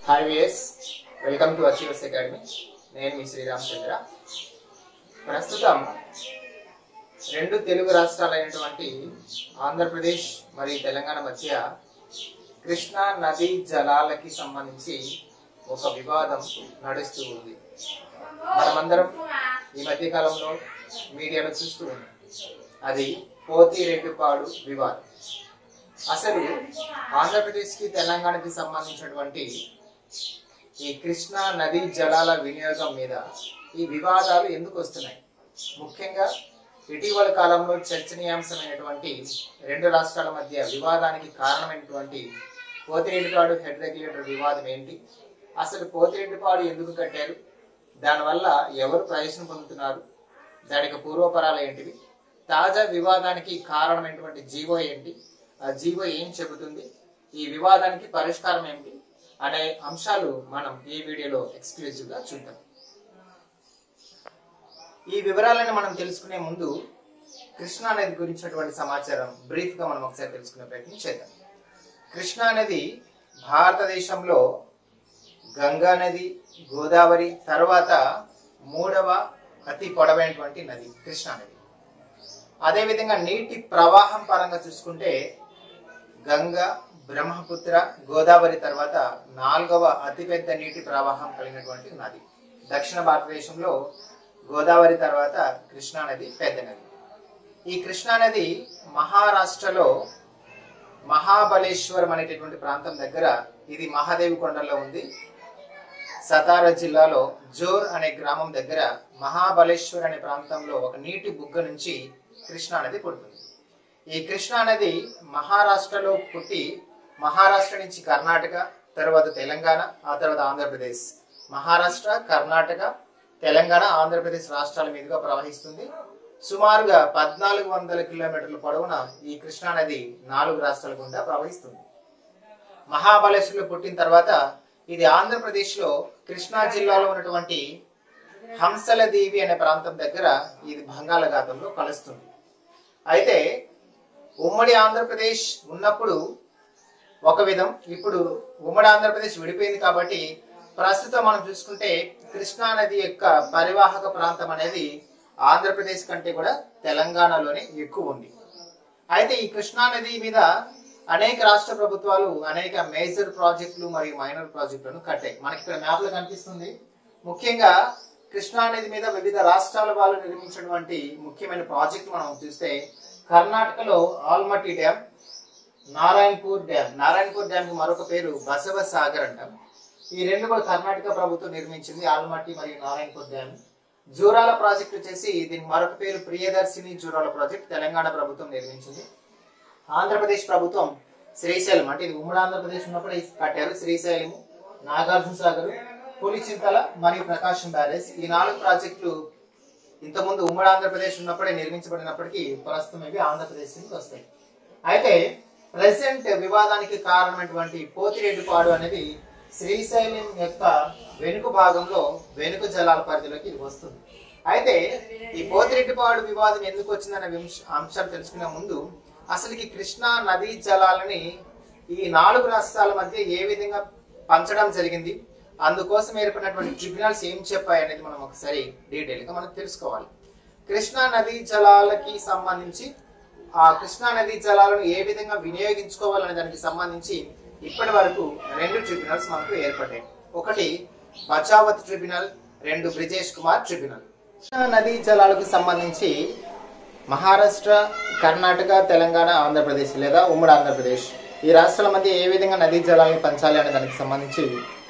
hi విఎస్ welcome to achievers academy నేను మీ శ్రీరామచంద్ర ప్రస్తుతం రెండు తెలుగు రాష్ట్రాలైనటువంటి ఆంధ్రప్రదేశ్ మరియు తెలంగాణ మధ్య కృష్ణా నదీ జలాలకి సంబంధించి ఒక వివాదం నడుస్తూ ఉంది మనమందరం ఈ మధ్య కాలంలో మీడియాలో చూస్తూ ఉన్నాం అది పోతిరెడ్డిపాడు వివాదం అసలు ఆంధ్రప్రదేశ్కి తెలంగాణకి సంబంధించినటువంటి ఈ కృష్ణా నదీ జలాల వినియోగం మీద ఈ వివాదాలు ఎందుకు వస్తున్నాయి ముఖ్యంగా ఇటీవల కాలంలో చర్చనీయాంశమైనటువంటి రెండు రాష్ట్రాల మధ్య వివాదానికి కారణమైనటువంటి పోతిరెడ్డిపాడు హెడ్ రెగ్యులేటర్ వివాదం ఏంటి అసలు పోతిరెడ్డిపాడు ఎందుకు కట్టారు దానివల్ల ఎవరు ప్రయోజనం పొందుతున్నారు దానికి పూర్వపరాలు ఏంటివి తాజా వివాదానికి కారణమైనటువంటి జీవో ఏంటి ఆ జీవో ఏం చెబుతుంది ఈ వివాదానికి పరిష్కారం ఏంటి అనే అంశాలు మనం ఈ వీడియోలో ఎక్స్క్లూజివ్ గా చూద్దాం ఈ వివరాలను మనం తెలుసుకునే ముందు కృష్ణా నది గురించినటువంటి సమాచారం బ్రీఫ్ గా మనం ఒకసారి తెలుసుకునే ప్రయత్నం చేద్దాం కృష్ణా నది భారతదేశంలో గంగా నది గోదావరి తర్వాత మూడవ అతి పొడవైనటువంటి నది కృష్ణా నది అదేవిధంగా నీటి ప్రవాహం పరంగా చూసుకుంటే గంగా బ్రహ్మపుత్ర గోదావరి తర్వాత నాలుగవ అతిపెద్ద నీటి ప్రవాహం కలిగినటువంటి నది దక్షిణ భారతదేశంలో గోదావరి తర్వాత కృష్ణా నది పెద్ద నది ఈ కృష్ణా నది మహారాష్ట్రలో మహాబలేశ్వరం అనేటటువంటి ప్రాంతం దగ్గర ఇది మహాదేవి కొండల్లో ఉంది సతారా జిల్లాలో జోర్ అనే గ్రామం దగ్గర మహాబలేశ్వర్ అనే ప్రాంతంలో ఒక నీటి బుగ్గ నుంచి కృష్ణా నది పుడుతుంది ఈ కృష్ణా నది మహారాష్ట్రలో పుట్టి మహారాష్ట్ర నుంచి కర్ణాటక తర్వాత తెలంగాణ ఆ తర్వాత ఆంధ్రప్రదేశ్ మహారాష్ట్ర కర్ణాటక తెలంగాణ ఆంధ్రప్రదేశ్ రాష్ట్రాల మీదుగా ప్రవహిస్తుంది సుమారుగా పద్నాలుగు వందల కిలోమీటర్ల పొడవున ఈ కృష్ణా నది నాలుగు రాష్ట్రాల గుండా ప్రవహిస్తుంది మహాబలేశ్వరంలో పుట్టిన తర్వాత ఇది ఆంధ్రప్రదేశ్ లో కృష్ణా జిల్లాలో ఉన్నటువంటి హంసల దేవి అనే ప్రాంతం దగ్గర ఇది బంగాళాఖాతంలో కలుస్తుంది అయితే ఉమ్మడి ఆంధ్రప్రదేశ్ ఉన్నప్పుడు ఒక విధం ఇప్పుడు ఉమ్మడి ఆంధ్రప్రదేశ్ విడిపోయింది కాబట్టి ప్రస్తుతం మనం చూసుకుంటే కృష్ణా నది యొక్క పరివాహక ప్రాంతం అనేది ఆంధ్రప్రదేశ్ కంటే కూడా తెలంగాణలోనే ఎక్కువ ఉంది అయితే ఈ కృష్ణా నది మీద అనేక రాష్ట్ర ప్రభుత్వాలు అనేక మేజర్ ప్రాజెక్టులు మరియు మైనర్ ప్రాజెక్టులను కట్టాయి మనకి ఇక్కడ మ్యాప్ లో కనిపిస్తుంది ముఖ్యంగా కృష్ణా నది మీద వివిధ రాష్ట్రాల వాళ్ళు నిర్మించినటువంటి ముఖ్యమైన ప్రాజెక్టులు మనం చూస్తే కర్ణాటకలో Almatti dam Narayanpur dam Narayanpur dam కి మరొక పేరు బసవ సాగర్ అంటాం ఈ రెండు కూడా కర్ణాటక ప్రభుత్వం నిర్మించింది ఆల్మట్టి మరియు నారాయణపూర్ డ్యామ్ జూరాల ప్రాజెక్ట్ వచ్చేసి దీనికి మరొక పేరు ప్రియదర్శిని జూరాల ప్రాజెక్ట్ తెలంగాణ ప్రభుత్వం నిర్మించింది ఆంధ్రప్రదేశ్ ప్రభుత్వం శ్రీశైలం అంటే ఇది ఉమ్మడి ఆంధ్రప్రదేశ్ ఉన్నప్పుడు ఇది కట్టారు శ్రీశైలం నాగార్జున సాగర్ పులిచింతల మరియు ప్రకాశం బ్యారేజ్ ఈ నాలుగు ప్రాజెక్టులు ఇంతకుముందు ఉమ్మడి ఆంధ్రప్రదేశ్ ఉన్నప్పుడే నిర్మించబడినప్పటికీ ప్రస్తుతం ఇవి ఆంధ్రప్రదేశ్ నుంచి వస్తాయి అయితే ప్రెసెంట్ వివాదానికి కారణమైనటువంటి పోతిరెడ్డిపాడు అనేది శ్రీశైలం యొక్క వెనుక భాగంలో వెనుక జలాల పరిధిలోకి ఇది వస్తుంది అయితే ఈ పోతిరెడ్డిపాడు వివాదం ఎందుకు వచ్చిందనే వింశ- అంశాలు తెలుసుకునే ముందు అసలుకి కృష్ణా నదీ జలాలని ఈ నాలుగు రాష్ట్రాల మధ్య ఏ విధంగా పంచడం జరిగింది అందుకోసం ఏర్పడినటువంటి ట్రిబ్యునల్స్ ఏం చెప్పాయి అనేది మనం ఒకసారి డీటెయిల్ గా మనం తెలుసుకోవాలి కృష్ణా నదీ జలాలకి సంబంధించి ఆ కృష్ణా నదీ జలాలను ఏ విధంగా వినియోగించుకోవాలనే దానికి సంబంధించి ఇప్పటి వరకు రెండు ట్రిబ్యునల్స్ మనకు ఏర్పడ్డాయి ఒకటి బచావత్ ట్రిబ్యునల్ రెండు బ్రిజేష్ కుమార్ ట్రిబ్యునల్ కృష్ణా నదీ జలాలకు సంబంధించి మహారాష్ట్ర కర్ణాటక తెలంగాణ ఆంధ్రప్రదేశ్ లేదా ఉమ్మడి ఆంధ్రప్రదేశ్ ఈ రాష్ట్రాల మధ్య ఏ విధంగా నదీ జలాలను పంచాలి అనే దానికి సంబంధించి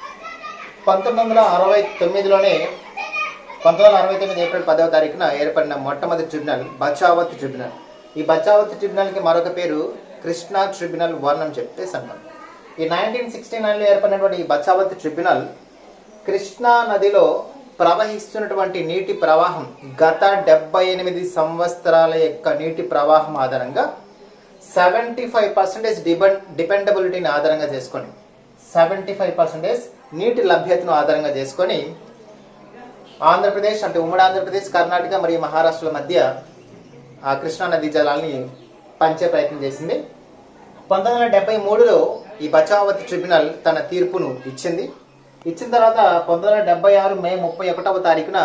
పంతొమ్మిది వందల అరవై తొమ్మిదిలోనే పంతొమ్మిది వందల అరవై తొమ్మిది ఏప్రిల్ పదవ తారీఖున ఏర్పడిన మొట్టమొదటి ట్రిబ్యునల్ బచావత్ ట్రిబ్యునల్ ఈ బచావత్ ట్రిబ్యునల్ కి మరొక పేరు కృష్ణా ట్రిబ్యునల్ వన్ అని చెప్పేసి అంటాం ఈ నైన్టీన్ సిక్స్టీ నైన్లో ఏర్పడినటువంటి ఈ బచావత్ ట్రిబ్యునల్ కృష్ణా నదిలో ప్రవహిస్తున్నటువంటి నీటి ప్రవాహం గత డెబ్బై ఎనిమిది సంవత్సరాల యొక్క నీటి ప్రవాహం ఆధారంగా సెవెంటీ ఫైవ్ పర్సెంటేజ్ డిపెండబిలిటీని ఆధారంగా చేసుకొని సెవెంటీ ఫైవ్ పర్సెంటేజ్ నీటి లభ్యతను ఆధారంగా చేసుకొని ఆంధ్రప్రదేశ్ అంటే ఉమ్మడి ఆంధ్రప్రదేశ్ కర్ణాటక మరియు మహారాష్ట్రల మధ్య ఆ కృష్ణా నదీ జలాల్ని పంచే ప్రయత్నం చేసింది పంతొమ్మిది వందల డెబ్బై మూడులో ఈ బచావత్ ట్రిబ్యునల్ తన తీర్పును ఇచ్చింది ఇచ్చిన తర్వాత పంతొమ్మిది వందల డెబ్బై ఆరు మే ముప్పై ఒకటవ తారీఖున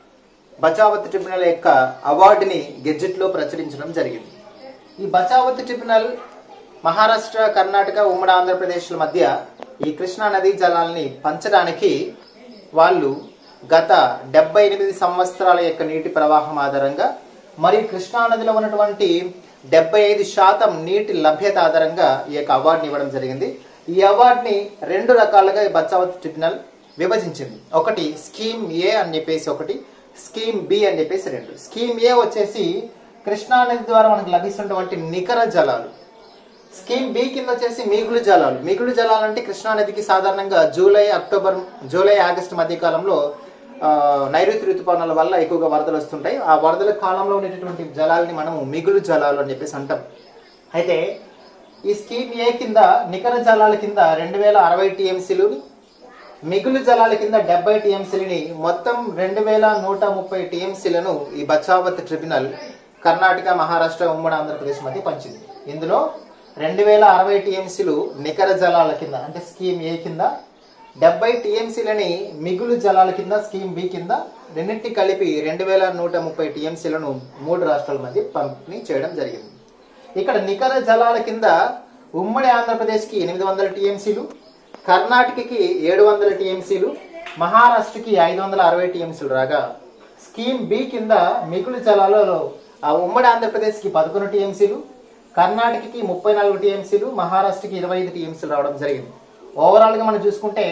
బచావత్ ట్రిబ్యునల్ యొక్క అవార్డుని గెడ్జెట్లో ప్రచురించడం జరిగింది ఈ బచావత్ ట్రిబ్యునల్ మహారాష్ట్ర కర్ణాటక ఉమ్మడి ఆంధ్రప్రదేశ్ల మధ్య ఈ కృష్ణా నదీ జలాల్ని పంచడానికి వాళ్ళు గత డెబ్బై ఎనిమిది సంవత్సరాల యొక్క నీటి ప్రవాహం ఆధారంగా మరియు కృష్ణా నదిలో ఉన్నటువంటి డెబ్బై ఐదు శాతం నీటి లభ్యత ఆధారంగా ఈ యొక్క అవార్డుని ఇవ్వడం జరిగింది ఈ అవార్డుని రెండు రకాలుగా ఈ బచావత్ ట్రిబ్యునల్ విభజించింది ఒకటి స్కీమ్ ఏ అని చెప్పేసి ఒకటి స్కీమ్ బి అని చెప్పేసి రెండు స్కీమ్ ఏ వచ్చేసి కృష్ణా నది ద్వారా మనకు లభిస్తున్నటువంటి నికర జలాలు స్కీమ్ బి కింద వచ్చేసి మిగులు జలాలు మిగులు జలాలు అంటే కృష్ణా నదికి సాధారణంగా జూలై అక్టోబర్ జూలై ఆగస్టు మధ్య కాలంలో ఆ, నైరుతి ఋతుపవనాల వల్ల ఎక్కువగా వరదలు వస్తుంటాయి ఆ వరదల కాలంలో ఉండేటటువంటి జలాలని మనం మిగులు జలాలు అని చెప్పేసి అంటాం అయితే ఈ స్కీమ్ ఏ కింద నికర జలాల కింద రెండు వేల అరవై టీఎంసీలు మిగులు జలాల కింద డెబ్బై టీఎంసీలని మొత్తం రెండు వేల నూట ముప్పై టీఎంసీలను ఈ బచావత్ ట్రిబ్యునల్ కర్ణాటక మహారాష్ట్ర ఉమ్మడి ఆంధ్రప్రదేశ్ మధ్య పంచింది ఇందులో రెండు వేల అరవై టీఎంసీలు నికర జలాల కింద అంటే స్కీమ్ ఏ కింద డెబ్బై టీఎంసీలని మిగులు జలాల కింద స్కీమ్ బి కింద రెండింటిని కలిపి రెండు వేల నూట ముప్పై టీఎంసీలను మూడు రాష్ట్రాల మధ్య పంపిణీ చేయడం జరిగింది ఇక్కడ నికర జలాల కింద ఉమ్మడి ఆంధ్రప్రదేశ్కి ఎనిమిది వందల టీఎంసీలు కర్ణాటకకి ఏడు వందల టీఎంసీలు మహారాష్ట్రకి ఐదు వందల అరవై టీఎంసీలు రాగా స్కీమ్ బి కింద మిగులు జలాలలో ఆ ఉమ్మడి ఆంధ్రప్రదేశ్కి పదకొండు టీఎంసీలు కర్ణాటకకి ముప్పై నాలుగు టీఎంసీలు మహారాష్ట్రకి ఇరవై ఐదు టీఎంసీలు రావడం జరిగింది ఓవరాల్గా మనం చూసుకుంటే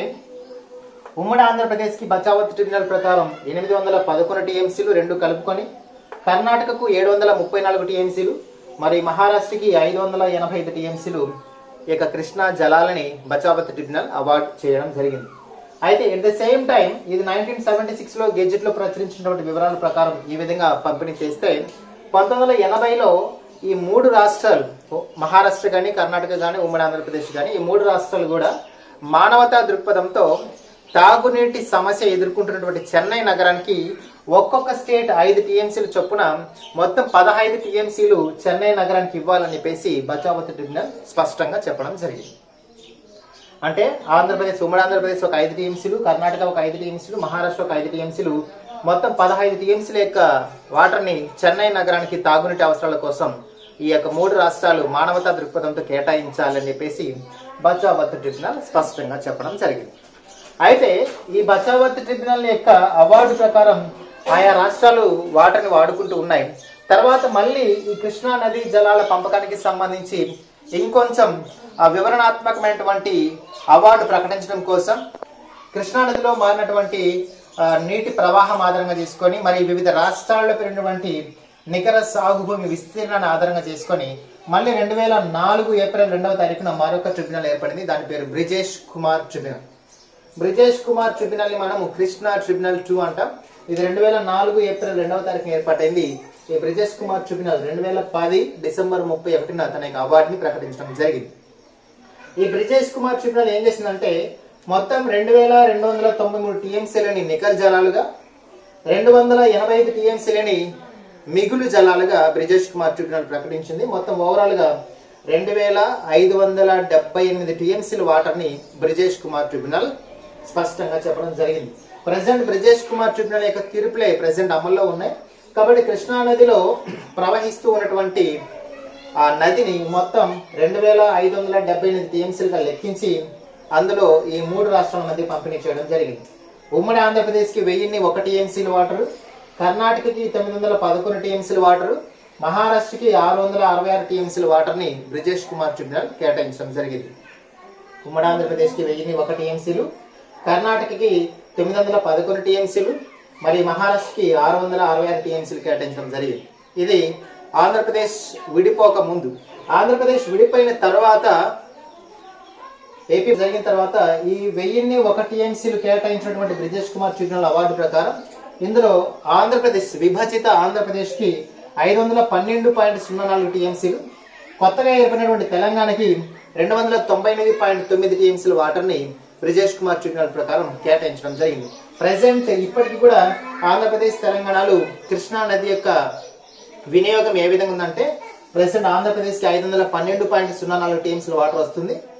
ఉమ్మడి ఆంధ్రప్రదేశ్కి బచావత్ ట్రిబ్యునల్ ప్రకారం ఎనిమిది వందల పదకొండు టీఎంసీలు రెండు కలుపుకొని కర్ణాటకకు ఏడు వందల ముప్పై నాలుగు టీఎంసీలు మరి మహారాష్ట్రకి ఐదు వందల ఎనభై ఐదు టీఎంసీలు ఈ యొక్క కృష్ణా జలాలని బచావత్ ట్రిబ్యునల్ అవార్డు చేయడం జరిగింది అయితే ఎట్ ద సేమ్ టైం ఇది నైన్టీన్ సెవెంటీ సిక్స్ లో గెజెట్ లో ప్రచురించినటువంటి వివరాల ప్రకారం ఈ విధంగా పంపిణీ చేస్తే పంతొమ్మిది వందల ఎనభైలో ఈ మూడు రాష్ట్రాలు మహారాష్ట్ర కానీ కర్ణాటక కానీ ఉమ్మడి ఆంధ్రప్రదేశ్ కానీ ఈ మూడు రాష్ట్రాలు కూడా మానవతా దృక్పథంతో తాగునీటి సమస్య ఎదుర్కొంటున్నటువంటి చెన్నై నగరానికి ఒక్కొక్క స్టేట్ ఐదు టీఎంసీలు చొప్పున మొత్తం పదహైదు టీఎంసీలు చెన్నై నగరానికి ఇవ్వాలని చెప్పేసి బచావత్ ట్రిబ్యునల్ స్పష్టంగా చెప్పడం జరిగింది అంటే ఆంధ్రప్రదేశ్ ఉమ్మడి ఆంధ్రప్రదేశ్ ఒక ఐదు టీఎంసీలు కర్ణాటక ఒక ఐదు టీఎంసీలు మహారాష్ట్ర ఒక ఐదు టీఎంసీలు మొత్తం పదహైదు టీఎంసీల యొక్క వాటర్ని చెన్నై నగరానికి తాగునీటి అవసరాల కోసం ఈ యొక్క మూడు రాష్ట్రాలు మానవతా దృక్పథంతో కేటాయించాలని చెప్పేసి బచావత్ ట్రిబ్యునల్ స్పష్టంగా చెప్పడం జరిగింది అయితే ఈ బచావత్ ట్రిబ్యునల్ యొక్క అవార్డు ప్రకారం ఆయా రాష్ట్రాలు వాటర్ని వాడుకుంటూ ఉన్నాయి తర్వాత మళ్ళీ ఈ కృష్ణా నది జలాల పంపకానికి సంబంధించి ఇంకొంచెం ఆ వివరణాత్మకమైనటువంటి అవార్డు ప్రకటించడం కోసం కృష్ణా నదిలో మారినటువంటి ఆ, నీటి ప్రవాహం ఆధారంగా తీసుకొని మరి వివిధ రాష్ట్రాల్లో పెరిగినటువంటి నికర సాగు భూమి విస్తీర్ణాన్ని ఆధారంగా చేసుకొని మళ్ళీ రెండు వేల నాలుగు ఏప్రిల్ రెండవ తారీఖున మరొక ట్రిబ్యునల్ ఏర్పడింది దాని పేరు బ్రిజేష్ కుమార్ ట్రిబ్యునల్ బ్రిజేష్ కుమార్ ట్రిబ్యునల్ ని మనము కృష్ణా ట్రిబ్యునల్ టూ అంటాం ఇది రెండు వేల నాలుగు ఏప్రిల్ రెండవ తారీఖున ఏర్పాటైంది ఈ బ్రిజేష్ కుమార్ ట్రిబ్యునల్ రెండు వేల పది డిసెంబర్ ముప్పై ఒకటిన తన యొక్క అవార్డుని ప్రకటించడం జరిగింది ఈ బ్రిజేష్ కుమార్ ట్రిబ్యునల్ ఏం చేసిందంటే మొత్తం రెండు వేల రెండు వందల తొంభై మూడు టీఎంసీలని నికర్ జలాలుగా రెండు వందల ఎనభై ఐదు టీఎంసీలని మిగులు జలాలుగా బ్రిజేష్ కుమార్ ట్రిబ్యునల్ ప్రకటించింది మొత్తం ఓవరాల్ గా రెండు వేల ఐదు వందల డెబ్బై ఎనిమిది టీఎంసీల వాటర్ ని బ్రిజేష్ కుమార్ ట్రిబ్యునల్ స్పష్టంగా చెప్పడం జరిగింది ప్రజెంట్ బ్రిజేష్ కుమార్ ట్రిబ్యునల్ యొక్క తీర్పులే ప్రజెంట్ అమల్లో ఉన్నాయి కాబట్టి కృష్ణా నదిలో ప్రవహిస్తూ ఉన్నటువంటి ఆ నదిని మొత్తం రెండు వేల ఐదు వందల డెబ్బై ఎనిమిది టీఎంసీలుగా లెక్కించి అందులో ఈ మూడు రాష్ట్రాల మధ్య పంపిణీ చేయడం జరిగింది ఉమ్మడి ఆంధ్రప్రదేశ్కి వెయ్యిన్ని ఒక టీఎంసీల వాటర్ కర్ణాటకకి తొమ్మిది వందల పదకొండు టీఎంసీల వాటర్ మహారాష్ట్రకి ఆరు వందల అరవై ఆరు టీఎంసీల వాటర్ని బ్రిజేష్ కుమార్ ట్రిబ్యునల్ కేటాయించడం జరిగింది ఉమ్మడి ఆంధ్రప్రదేశ్కి వెయ్యిన్ని ఒక టీఎంసీలు కర్ణాటకకి తొమ్మిది వందల పదకొండు టీఎంసీలు మరి మహారాష్ట్రకి ఆరు వందల అరవై ఆరు టీఎంసీలు కేటాయించడం జరిగింది ఇది ఆంధ్రప్రదేశ్ విడిపోక ముందు ఆంధ్రప్రదేశ్ విడిపోయిన తర్వాత ఏపీ జరిగిన తర్వాత ఈ వెయ్యిన్ని ఒక టీఎంసీలు కేటాయించినటువంటి బ్రిజేష్ కుమార్ ట్రిబ్యునల్ అవార్డు ప్రకారం ఇందులో ఆంధ్రప్రదేశ్ విభజిత ఆంధ్రప్రదేశ్ కి ఐదు వందల పన్నెండు పాయింట్ సున్నా నాలుగు టీఎంసీలు కొత్తగా ఏర్పడినటువంటి తెలంగాణకి రెండు వందల తొంభై ఎనిమిది పాయింట్ తొమ్మిది టీఎంసీల వాటర్ ని బ్రిజేష్ కుమార్ ట్రిబ్యునల్ ప్రకారం కేటాయించడం జరిగింది ప్రజెంట్ ఇప్పటికీ కూడా ఆంధ్రప్రదేశ్ తెలంగాణలు కృష్ణా నది యొక్క వినియోగం ఏ విధంగా ఉందంటే ప్రజెంట్ ఆంధ్రప్రదేశ్కి ఐదు వందల పన్నెండు పాయింట్ సున్నా నాలుగు టీఎంసీల వాటర్ వస్తుంది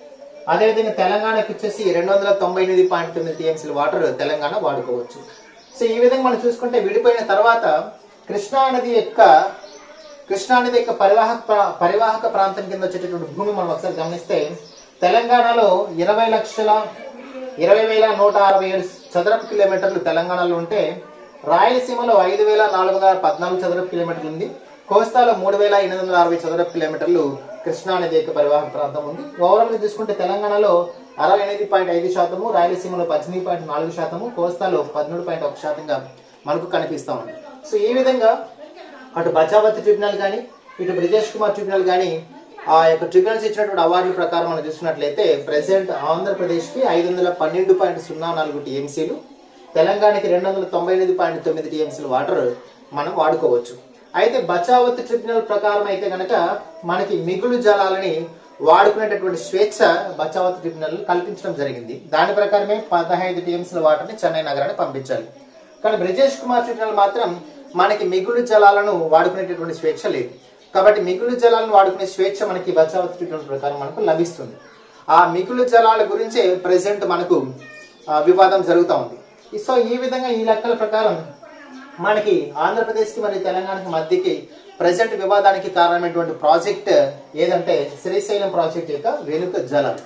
అదేవిధంగా తెలంగాణకి వచ్చేసి రెండు వందల తొంభై ఎనిమిది పాయింట్ తొమ్మిది టీఎంసీల వాటర్ తెలంగాణ వాడుకోవచ్చు సో ఈ విధంగా మనం చూసుకుంటే విడిపోయిన తర్వాత కృష్ణా నది యొక్క కృష్ణా నది యొక్క పరివాహక ప్రా- పరివాహక ప్రాంతం కింద వచ్చేటటువంటి భూమి మనం ఒకసారి గమనిస్తే తెలంగాణలో ఇరవై లక్షల ఇరవై వేల నూట అరవై ఏడు చదరపు కిలోమీటర్లు తెలంగాణలో ఉంటే రాయలసీమలో ఐదు వేల నాలుగు వందల పద్నాలుగు చదరపు కిలోమీటర్లు ఉంది కోస్తాలో మూడు వేల ఎనిమిది వందల అరవై చదరపు కిలోమీటర్లు కృష్ణా నది యొక్క పరివాహక ప్రాంతం ఉంది ఓవరాల్ గా చూసుకుంటే తెలంగాణలో అరవై ఎనిమిది పాయింట్ ఐదు శాతము రాయలసీమలో పద్దెనిమిది పాయింట్ నాలుగు శాతము కోస్తాలో పదమూడు పాయింట్ ఒక శాతంగా మనకు కనిపిస్తా ఉంది సో ఈ విధంగా అటు బచావతి ట్రిబ్యునల్ కానీ ఇటు బ్రిజేష్ కుమార్ ట్రిబ్యునల్ కానీ ఆ యొక్క ట్రిబ్యునల్స్ ఇచ్చినటువంటి అవార్డుల ప్రకారం మనం చూసినట్లయితే ప్రెసెంట్ ఆంధ్రప్రదేశ్ కి ఐదు వందల పన్నెండు పాయింట్ సున్నా నాలుగు టీఎంసీలు తెలంగాణకి రెండు వందల తొంభై ఎనిమిది పాయింట్ తొమ్మిది టీఎంసీలు వాటర్ మనం వాడుకోవచ్చు అయితే బచావతి ట్రిబ్యునల్ ప్రకారం అయితే గనక మనకి మిగులు జలాలని వాడుకునేటటువంటి స్వేచ్ఛ బచావతి ట్రిబ్యునల్ కల్పించడం జరిగింది దాని ప్రకారమే పదహైదు టీఎంసీల వాటర్ని చెన్నై నగరానికి పంపించాలి కానీ బ్రిజేష్ కుమార్ ట్రిబ్యునల్ మాత్రం మనకి మిగులు జలాలను వాడుకునేటటువంటి స్వేచ్ఛ లేదు కాబట్టి మిగులు జలాలను వాడుకునే స్వేచ్ఛ మనకి బచావతి ట్రిబ్యునల్ ప్రకారం మనకు లభిస్తుంది ఆ మిగులు జలాల గురించే ప్రెసెంట్ మనకు ఆ, వివాదం జరుగుతూ ఉంది సో ఈ విధంగా ఈ లెక్కల ప్రకారం మనకి ఆంధ్రప్రదేశ్కి మరియు తెలంగాణకి మధ్యకి ప్రజెంట్ వివాదానికి కారణమైనటువంటి ప్రాజెక్ట్ ఏదంటే శ్రీశైలం ప్రాజెక్ట్ యొక్క వెనుక జలాలు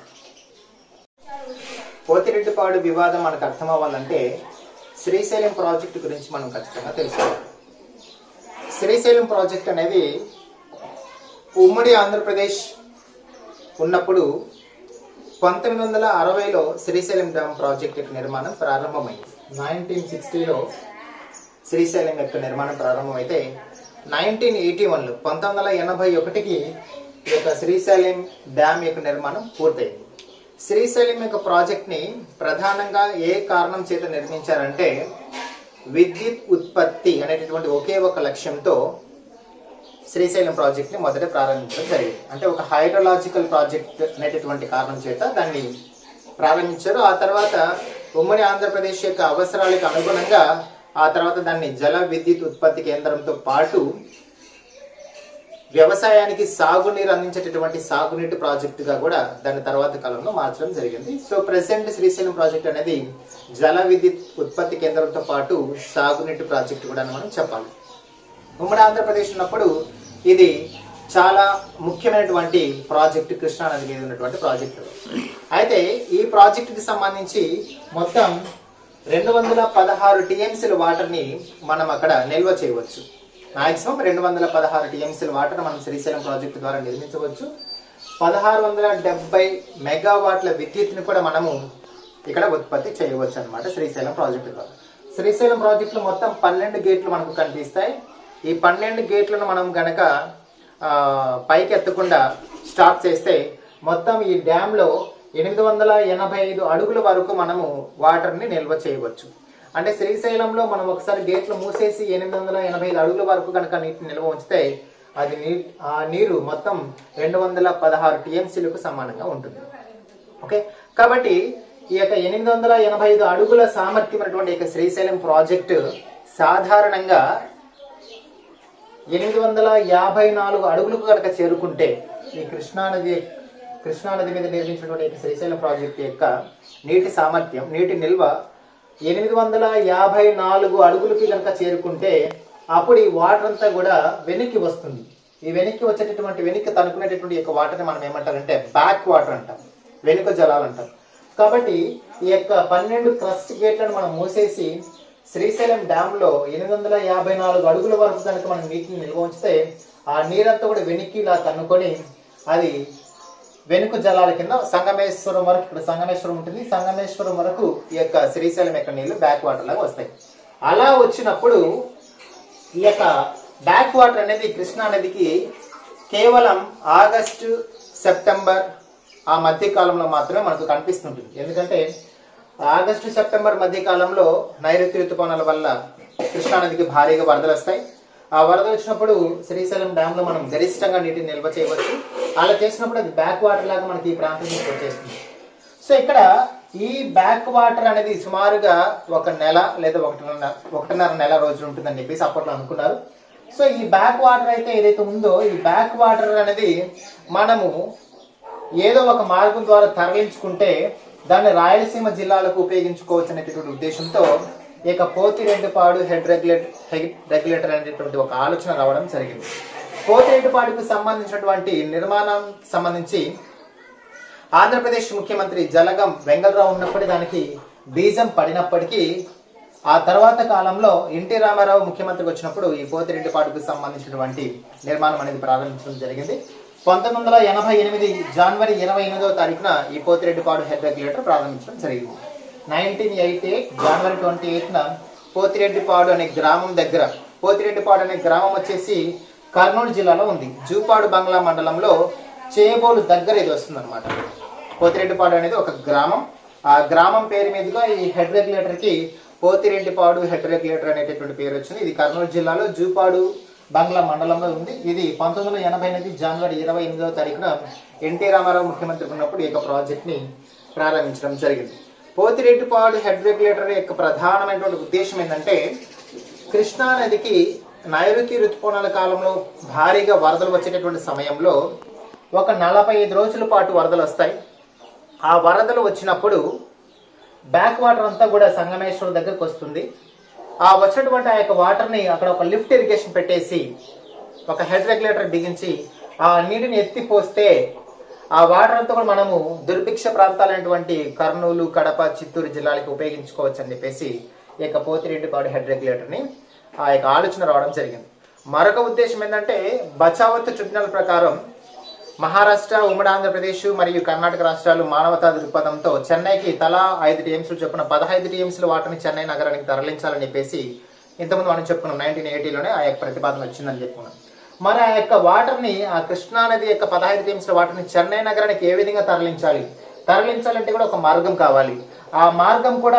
పోతిరెడ్డిపాడు వివాదం మనకు అర్థం అవ్వాలంటే శ్రీశైలం ప్రాజెక్టు గురించి మనం ఖచ్చితంగా తెలుసుకోవాలి శ్రీశైలం ప్రాజెక్ట్ అనేది ఉమ్మడి ఆంధ్రప్రదేశ్ ఉన్నప్పుడు పంతొమ్మిది వందల అరవైలో శ్రీశైలం డ్యామ్ ప్రాజెక్ట్ యొక్క నిర్మాణం ప్రారంభమైంది నైన్టీన్ సిక్స్టీలో శ్రీశైలం యొక్క నిర్మాణం ప్రారంభమైతే నైన్టీన్ ఎయిటీ వన్లో పంతొమ్మిది వందల ఎనభై ఒకటికి ఈ యొక్క శ్రీశైలం డ్యామ్ యొక్క నిర్మాణం పూర్తయింది శ్రీశైలం యొక్క ప్రాజెక్ట్ ని ప్రధానంగా ఏ కారణం చేత నిర్మించారంటే విద్యుత్ ఉత్పత్తి అనేటటువంటి ఒకే ఒక లక్ష్యంతో శ్రీశైలం ప్రాజెక్ట్ ని మొదట ప్రారంభించడం జరిగింది అంటే ఒక హైడ్రలాజికల్ ప్రాజెక్ట్ అనేటటువంటి కారణం చేత దాన్ని ప్రారంభించారు ఆ తర్వాత ఉమ్మడి ఆంధ్రప్రదేశ్ యొక్క అవసరాలకు అనుగుణంగా ఆ తర్వాత దాన్ని జల విద్యుత్ ఉత్పత్తి కేంద్రంతో పాటు వ్యవసాయానికి సాగునీరు అందించేటటువంటి సాగునీటి ప్రాజెక్టుగా కూడా దాని తర్వాత కాలంలో మార్చడం జరిగింది సో ప్రెసెంట్ శ్రీశైలం ప్రాజెక్ట్ అనేది జల విద్యుత్ ఉత్పత్తి కేంద్రంతో పాటు సాగునీటి ప్రాజెక్టు కూడా అని మనం చెప్పాలి ఉమ్మడి ఆంధ్రప్రదేశ్ ఉన్నప్పుడు ఇది చాలా ముఖ్యమైనటువంటి ప్రాజెక్టు కృష్ణా నది మీద ఉన్నటువంటి ప్రాజెక్టు అయితే ఈ ప్రాజెక్టుకి సంబంధించి మొత్తం రెండు వందల పదహారు టీఎంసీల వాటర్ని మనం అక్కడ నిల్వ చేయవచ్చు మాక్సిమం రెండు వందల పదహారు టీఎంసీల వాటర్ మనం శ్రీశైలం ప్రాజెక్టు ద్వారా నిర్మించవచ్చు పదహారు వందల డెబ్బై మెగావాట్ల విద్యుత్ని కూడా మనము ఇక్కడ ఉత్పత్తి చేయవచ్చు అన్నమాట శ్రీశైలం ప్రాజెక్టు ద్వారా శ్రీశైలం ప్రాజెక్టులో మొత్తం పన్నెండు గేట్లు మనకు కనిపిస్తాయి ఈ పన్నెండు గేట్లను మనం గనక ఆ, పైకి ఎత్తకుండా స్టాప్ చేస్తే మొత్తం ఈ డ్యామ్ లో ఎనిమిది వందల ఎనభై ఐదు అడుగుల వరకు మనము వాటర్ ని నిల్వ చేయవచ్చు అంటే శ్రీశైలంలో మనం ఒకసారి గేట్లు మూసేసి ఎనిమిది వందల ఎనభై ఐదు అడుగుల వరకు కనుక నీటిని నిల్వ ఉంచితే అది నీ ఆ నీరు మొత్తం రెండు వందల పదహారు టీఎంసీలకు సమానంగా ఉంటుంది ఓకే కాబట్టి ఈ యొక్క ఎనిమిది వందల ఎనభై ఐదు అడుగుల సామర్థ్యమైనటువంటి ఈ యొక్క శ్రీశైలం ప్రాజెక్టు సాధారణంగా ఎనిమిది వందల యాభై నాలుగు అడుగులకు కనుక చేరుకుంటే ఈ కృష్ణానది కృష్ణానది మీద నిర్మించినటువంటి ఈ శ్రీశైలం ప్రాజెక్ట్ యొక్క నీటి సామర్థ్యం నీటి నిల్వ ఎనిమిది వందల యాభై నాలుగు అడుగులకి కనుక చేరుకుంటే అప్పుడు ఈ వాటర్ అంతా కూడా వెనక్కి వస్తుంది ఈ వెనక్కి వచ్చేటటువంటి వెనక్కి తనుకునేటటువంటి యొక్క వాటర్ని మనం ఏమంటారంటే బ్యాక్ వాటర్ అంటాం వెనుక జలాలు అంటాం కాబట్టి ఈ యొక్క పన్నెండు క్రస్ట్ గేట్లను మనం మూసేసి శ్రీశైలం డ్యామ్ లో ఎనిమిది వందల యాభై నాలుగు అడుగుల వరకు కనుక మనం నీటిని నిల్వ ఉంచితే ఆ నీరంతా కూడా వెనక్కి ఇలా తన్నుకొని అది వెనుక జలాల కింద సంగమేశ్వరం వరకు ఇక్కడ సంగమేశ్వరం ఉంటుంది సంగమేశ్వరం వరకు ఈ యొక్క శ్రీశైలం యొక్క నీళ్లు బ్యాక్ వాటర్ లాగా వస్తాయి అలా వచ్చినప్పుడు ఈ యొక్క బ్యాక్ వాటర్ అనేది కృష్ణా నదికి కేవలం ఆగస్టు సెప్టెంబర్ ఆ మధ్య కాలంలో మాత్రమే మనకు కనిపిస్తుంటుంది ఎందుకంటే ఆగస్టు సెప్టెంబర్ మధ్య కాలంలో నైరుతి ఋతుపవనాల వల్ల కృష్ణా నదికి భారీగా వరదలు వస్తాయి ఆ వరద వచ్చినప్పుడు శ్రీశైలం డ్యామ్ లో మనం గరిష్టంగా నీటిని నిల్వ చేయవచ్చు అలా చేసినప్పుడు అది బ్యాక్ వాటర్ లాగా మనకి ఈ ప్రాంతం నుంచి వచ్చేస్తుంది సో ఇక్కడ ఈ బ్యాక్ వాటర్ అనేది సుమారుగా ఒక నెల లేదా ఒకటిన్నర ఒకటిన్నర నెల రోజులు ఉంటుందని చెప్పేసి అప్పట్లో అనుకున్నారు సో ఈ బ్యాక్ వాటర్ అయితే ఏదైతే ఉందో ఈ బ్యాక్ వాటర్ అనేది మనము ఏదో ఒక మార్గం ద్వారా తరలించుకుంటే దాన్ని రాయలసీమ జిల్లాలకు ఉపయోగించుకోవచ్చు అనేటటువంటి ఉద్దేశంతో ఈ యొక్క Pothireddypadu head regulator head regulator అనేటటువంటి ఒక ఆలోచన రావడం జరిగింది పోతిరెడ్డిపాడుకు సంబంధించినటువంటి నిర్మాణం సంబంధించి ఆంధ్రప్రదేశ్ ముఖ్యమంత్రి జలగం వెంగళరావు ఉన్నప్పటి దానికి బీజం పడినప్పటికీ ఆ తర్వాత కాలంలో ఎన్టీ రామారావు ముఖ్యమంత్రికి వచ్చినప్పుడు ఈ పోతిరెడ్డిపాడుకు సంబంధించినటువంటి నిర్మాణం అనేది ప్రారంభించడం జరిగింది పంతొమ్మిది వందల ఎనభై ఎనిమిది జనవరి ఇరవై ఎనిమిదవ తారీఖున ఈ పోతిరెడ్డిపాడు హెడ్ రెగ్యులేటర్ ప్రారంభించడం జరిగింది నైన్టీన్ ఎయిటీ ఎయిట్ జనవరి ట్వంటీ ఎయిట్న పోతిరెడ్డిపాడు అనే గ్రామం దగ్గర పోతిరెడ్డిపాడు అనే గ్రామం వచ్చేసి కర్నూలు జిల్లాలో ఉంది జూపాడు బంగ్లా మండలంలో చేబోలు దగ్గర ఇది వస్తుంది అనమాట పోతిరెడ్డిపాడు అనేది ఒక గ్రామం ఆ గ్రామం పేరు మీదుగా ఈ హెడ్ రెగ్యులేటర్ కి పోతిరెడ్డిపాడు హెడ్ రెగ్యులేటర్ అనేటటువంటి పేరు వచ్చింది ఇది కర్నూలు జిల్లాలో జూపాడు బంగ్లా మండలంలో ఉంది ఇది పంతొమ్మిది వందల ఎనభై ఎనిమిది జనవరి ఇరవై ఎనిమిదవ తారీఖున ఎన్టీ రామారావు ముఖ్యమంత్రి ఉన్నప్పుడు ఈ యొక్క ప్రాజెక్ట్ ని ప్రారంభించడం జరిగింది పోతిరెడ్డిపాడు హెడ్ రెగ్యులేటర్ యొక్క ప్రధానమైనటువంటి ఉద్దేశం ఏంటంటే కృష్ణా నదికి నైరుతి ఋతుపవనాల కాలంలో భారీగా వరదలు వచ్చేటటువంటి సమయంలో ఒక నలభై ఐదు రోజుల పాటు వరదలు వస్తాయి ఆ వరదలు వచ్చినప్పుడు బ్యాక్ వాటర్ అంతా కూడా సంగమేశ్వరం దగ్గరకు వస్తుంది ఆ వచ్చినటువంటి ఆ యొక్క వాటర్ని అక్కడ ఒక లిఫ్ట్ ఇరిగేషన్ పెట్టేసి ఒక హెడ్ రెగ్యులేటర్ బిగించి ఆ నీటిని ఎత్తి పోస్తే ఆ వాటర్ అంతా కూడా మనము దుర్భిక్ష ప్రాంతాలైనటువంటి కర్నూలు కడప చిత్తూరు జిల్లాలకు ఉపయోగించుకోవచ్చు అని చెప్పేసి ఈ యొక్క పోతిరెడ్డిపాడు హెడ్ రెగ్యులేటర్ ని ఆ యొక్క ఆలోచన రావడం జరిగింది మరొక ఉద్దేశం ఏంటంటే బచావత్ ట్రిబ్యునల్ ప్రకారం మహారాష్ట్ర ఉమ్మడి ఆంధ్రప్రదేశ్ మరియు కర్ణాటక రాష్ట్రాలు మానవతా దృక్పథంతో చెన్నైకి తలా ఐదు టీఎంసీలు చొప్పున పదహైదు టీఎంసీల వాటర్ని చెన్నై నగరానికి తరలించాలని చెప్పేసి ఇంతకుముందు మనం చెప్పుకున్నాం నైన్టీన్ ఎయిటీలోనే ఆ యొక్క ప్రతిపాదన వచ్చిందని చెప్పుకున్నాం మరి ఆ యొక్క వాటర్ని ఆ కృష్ణా నది యొక్క పదహైదు టీఎంసీల వాటర్ని చెన్నై నగరానికి ఏ విధంగా తరలించాలి తరలించాలంటే కూడా ఒక మార్గం కావాలి ఆ మార్గం కూడా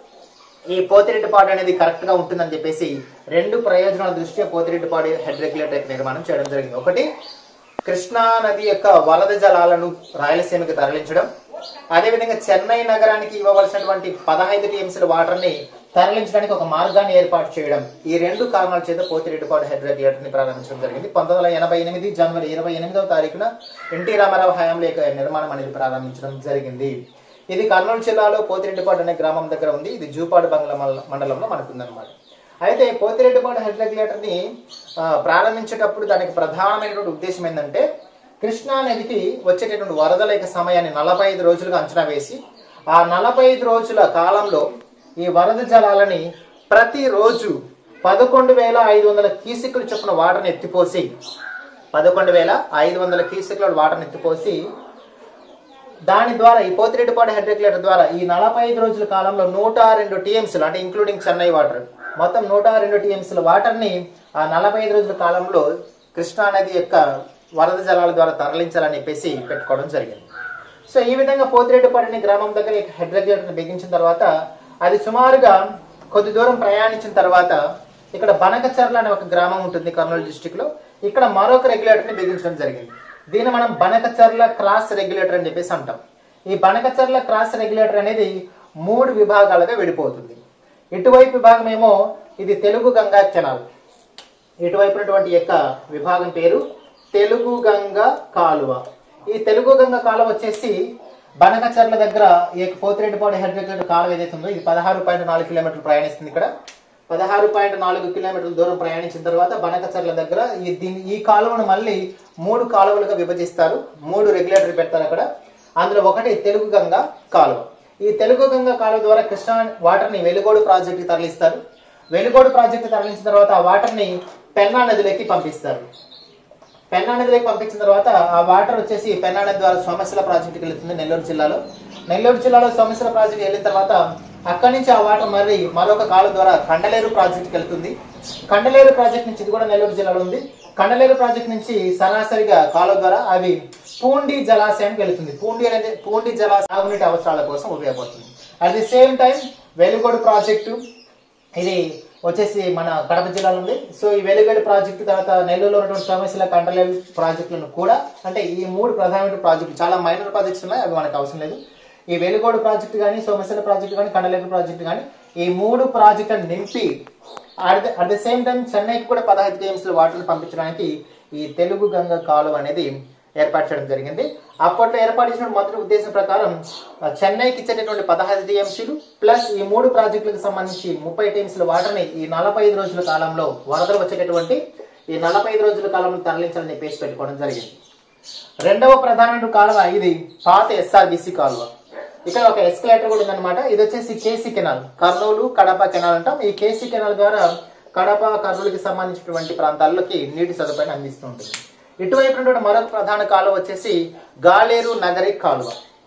ఈ పోతిరెడ్డిపాడు అనేది కరెక్ట్ గా ఉంటుందని చెప్పేసి రెండు ప్రయోజనాల దృష్ట్యా పోతిరెడ్డిపాడు హెడ్ రెగ్యులేటర్ నిర్మాణం చేయడం జరిగింది ఒకటి కృష్ణా నది యొక్క వరద జలాలను రాయలసీమకి తరలించడం అదేవిధంగా చెన్నై నగరానికి ఇవ్వవలసినటువంటి పదహైదు టీఎంసీల వాటర్ ని తరలించడానికి ఒక మార్గాన్ని ఏర్పాటు చేయడం ఈ రెండు కారణాల చేత పోతిరెడ్డిపాడు హెడ్ రెగ్యులేటర్ ని ప్రారంభించడం జరిగింది పంతొమ్మిది వందల ఎనభై ఎనిమిది జనవరి ఇరవై ఎనిమిదవ తారీఖున ఎన్టీ రామారావు హయాంలో ఈ యొక్క నిర్మాణం అనేది ప్రారంభించడం జరిగింది ఇది కర్నూలు జిల్లాలో పోతిరెడ్డిపాడు అనే గ్రామం దగ్గర ఉంది ఇది జూపాడు బంగ్లా మండల- మండలంలో మనకుందన్నమాట అయితే పోతిరెడ్డిపాడు హెడ్ రెగ్యులేటర్ ని ఆ, ప్రారంభించేటప్పుడు దానికి ప్రధానమైనటువంటి ఉద్దేశం ఏంటంటే కృష్ణా నదికి వచ్చేటటువంటి వరదల యొక్క సమయాన్ని నలభై ఐదు రోజులుగా అంచనా వేసి ఆ నలభై ఐదు రోజుల కాలంలో ఈ వరద జలాలని ప్రతిరోజు పదకొండు వేల ఐదు వందల కీసికులు చొప్పున వాటర్ని ఎత్తిపోసి పదకొండు వేల ఐదు వందల కీసికుల వాటర్ని ఎత్తిపోసి దాని ద్వారా ఈ పోతిరెడ్డిపాడు హెడ్ రెగ్యులేటర్ ద్వారా ఈ నలభై ఐదు రోజుల కాలంలో నూట రెండు టీఎంసీలు అంటే ఇంక్లూడింగ్ చెన్నై వాటర్ మొత్తం నూట రెండు టీఎంసీల వాటర్ ని ఆ నలభై ఐదు రోజుల కాలంలో కృష్ణా నది యొక్క వరద జలాల ద్వారా తరలించాలని చెప్పేసి పెట్టుకోవడం జరిగింది సో ఈ విధంగా పోతిరెడ్డిపాడు అనే గ్రామం దగ్గర ఈ హెడ్ రెగ్యులేటర్ బిగించిన తర్వాత అది సుమారుగా కొద్ది దూరం ప్రయాణించిన తర్వాత ఇక్కడ బనకచర్ల అనే ఒక గ్రామం ఉంటుంది కర్నూలు డిస్టిక్ లో ఇక్కడ మరొక రెగ్యులేటర్ ని బిగించడం జరిగింది దీన్ని మనం బనకచర్ల క్రాస్ రెగ్యులేటర్ అని చెప్పేసి అంటాం ఈ బనకచర్ల క్రాస్ రెగ్యులేటర్ అనేది మూడు విభాగాలుగా విడిపోతుంది ఇటువైపు విభాగం ఏమో ఇది తెలుగు గంగా కెనాల్ ఇటువైపు ఉన్నటువంటి యొక్క విభాగం పేరు తెలుగు గంగ కాలువ ఈ తెలుగు గంగ కాలువ వచ్చేసి బనకచర్ల దగ్గర ఈ యొక్క పోతిరెడ్డిపాడు హెడ్ రెగ్యులేటర్ కాలువ ఏదైతే ఉందో ఇది పదహారు పాయింట్ నాలుగు కిలోమీటర్లు ప్రయాణిస్తుంది ఇక్కడ పదహారు పాయింట్ నాలుగు కిలోమీటర్ల దూరం ప్రయాణించిన తర్వాత బనకచర్ల దగ్గర ఈ దీని ఈ కాలువను మళ్ళీ మూడు కాలువలుగా విభజిస్తారు మూడు రెగ్యులేటర్ పెడతారు అక్కడ అందులో ఒకటి తెలుగు గంగ కాలువ ఈ తెలుగు గంగ కాలువ ద్వారా కృష్ణా వాటర్ ని వెలుగోడు ప్రాజెక్ట్ తరలిస్తారు వెలుగోడు ప్రాజెక్ట్ తరలించిన తర్వాత ఆ వాటర్ ని పెన్నా నదిలోకి పంపిస్తారు పెన్నా నదిలోకి పంపించిన తర్వాత ఆ వాటర్ వచ్చేసి పెన్నా నది ద్వారా సోమశిల ప్రాజెక్టుకి వెళ్తుంది నెల్లూరు జిల్లాలో నెల్లూరు జిల్లాలో సోమశిల ప్రాజెక్ట్ వెళ్ళిన తర్వాత అక్కడి నుంచి ఆ వాటర్ మరి మరొక కాలం ద్వారా కండలేరు ప్రాజెక్టుకి వెళ్తుంది కండలేరు ప్రాజెక్ట్ నుంచి ఇది కూడా నెల్లూరు జిల్లాలో ఉంది కండలేరు ప్రాజెక్ట్ నుంచి సరాసరిగా కాలువ ద్వారా అవి పూండి జలాశయానికి వెళ్తుంది పూండి అనేది పూండి జలా సాగునీటి అవసరాల కోసం ఉపయోగపడుతుంది at the same time Velugodu project ఇది వచ్చేసి మన కడప జిల్లాలో ఉంది సో ఈ వెలుగడి ప్రాజెక్టు తర్వాత నెల్లూరులో ఉన్నటువంటి సోమశిల కంటలేరు ప్రాజెక్టులను కూడా అంటే ఈ మూడు ప్రధానమైన ప్రాజెక్టులు చాలా మైనర్ ప్రాజెక్ట్స్ ఉన్నాయి అవి మనకు అవసరం లేదు ఈ వెలుగోడు ప్రాజెక్టు కానీ సోమశిల ప్రాజెక్టు కానీ కండలేరు ప్రాజెక్టు కానీ ఈ మూడు ప్రాజెక్టులను నింపి అట్ ద సేమ్ టైం చెన్నైకి కూడా పదహైదు టీఎంసీల వాటర్ పంపించడానికి ఈ తెలుగు గంగ కాలువ అనేది ఏర్పాటు చేయడం జరిగింది అప్పట్లో ఏర్పాటు చేసిన మొదటి ఉద్దేశం ప్రకారం ఆ, చెన్నైకి ఇచ్చేటటువంటి పదహారు టీఎంసీలు ప్లస్ ఈ మూడు ప్రాజెక్టులకు సంబంధించి ముప్పై టీఎంసీల వాటర్ని ఈ నలభై ఐదు రోజుల కాలంలో వరదలు వచ్చేటటువంటి ఈ నలభై ఐదు రోజుల కాలంలో తరలించాలని చెప్పేసి పెట్టుకోవడం జరిగింది రెండవ ప్రధాన కాలువ ఇది పాత ఎస్ఆర్బిసి కాలువ ఇక్కడ ఒక ఎస్కలేటర్ కూడా ఉందన్నమాట ఇది వచ్చేసి KC canal Kurnool Kadapa canal అంటాం ఈ కేసీ కెనాల్ ద్వారా కడప కర్నూలుకి సంబంధించినటువంటి ప్రాంతాల్లోకి నీటి సదుపాయాన్ని అందిస్తూ ఉంటుంది ఇటువైపు ఉన్నటువంటి మరొక ప్రధాన కాలువ వచ్చేసి గాలేరు నగరి కాలువ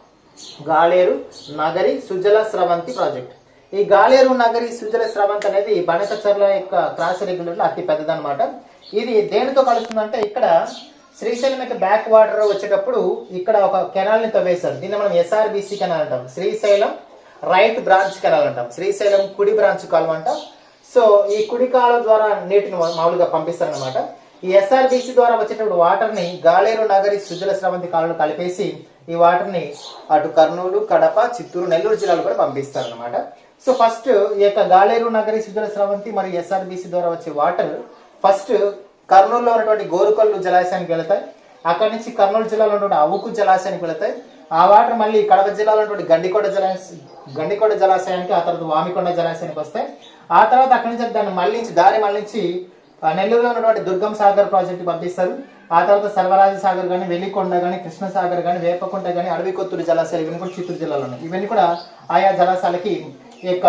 గాలేరు నగరి సుజల స్రవంతి ప్రాజెక్ట్ ఈ గాలేరు నగరి సుజల స్రవంతి అనేది బనకచర్ల యొక్క క్రాస్ రెగ్యులర్ అతి పెద్దదన్నమాట ఇది దేనితో కలుస్తుందంటే ఇక్కడ శ్రీశైలం యొక్క బ్యాక్ వాటర్ వచ్చేటప్పుడు ఇక్కడ ఒక కెనాల్ ని తవ్వేశారు దీన్ని మనం ఎస్ఆర్బిసి కెనాల్ అంటాం శ్రీశైలం రైట్ బ్రాంచ్ కెనాల్ అంటాం శ్రీశైలం కుడి బ్రాంచ్ కాలువ అంటాం సో ఈ కుడి కాలువ ద్వారా నీటిని మా- మామూలుగా పంపిస్తారనమాట ఈ ఎస్ఆర్బిసి ద్వారా వచ్చేటప్పుడు వాటర్ ని గాలేరు నగరి సుజల స్రవంతి కాలువలో కలిపేసి ఈ వాటర్ ని అటు కర్నూలు కడప చిత్తూరు నెల్లూరు జిల్లాలు కూడా పంపిస్తారనమాట సో ఫస్ట్ ఈ యొక్క గాలేరు నగరి సుజల స్రవంతి మరియు ఎస్ఆర్బిసి ద్వారా వచ్చే వాటర్ ఫస్ట్ కర్నూలులో ఉన్నటువంటి గోరుకొల్లు జలాశయానికి వెళతాయి అక్కడి నుంచి కర్నూలు జిల్లాలో ఉన్నటువంటి అవుకు జలాశయానికి వెళతాయి ఆ వాటర్ మళ్ళీ కడప జిల్లాలో ఉన్నటువంటి గండికోట జలాశయం గండికోట జలాశయానికి ఆ తర్వాత వామికొండ జలాశయానికి వస్తాయి ఆ తర్వాత అక్కడి నుంచి దాన్ని మళ్ళించి దారి మళ్ళించి ఆ నెల్లూరులో ఉన్నటువంటి దుర్గం సాగర్ ప్రాజెక్ట్ పంపిస్తారు ఆ తర్వాత సర్వరాజ సాగర్ కానీ వెల్లికొండ కానీ కృష్ణ సాగర్ కానీ వేపకుంట కానీ అడవి కొత్తూరు జలాశయాలు ఇవన్నీ కూడా చిత్తూరు జిల్లాలో ఉన్నాయి ఇవన్నీ కూడా ఆయా జలాశయాలకి ఈ యొక్క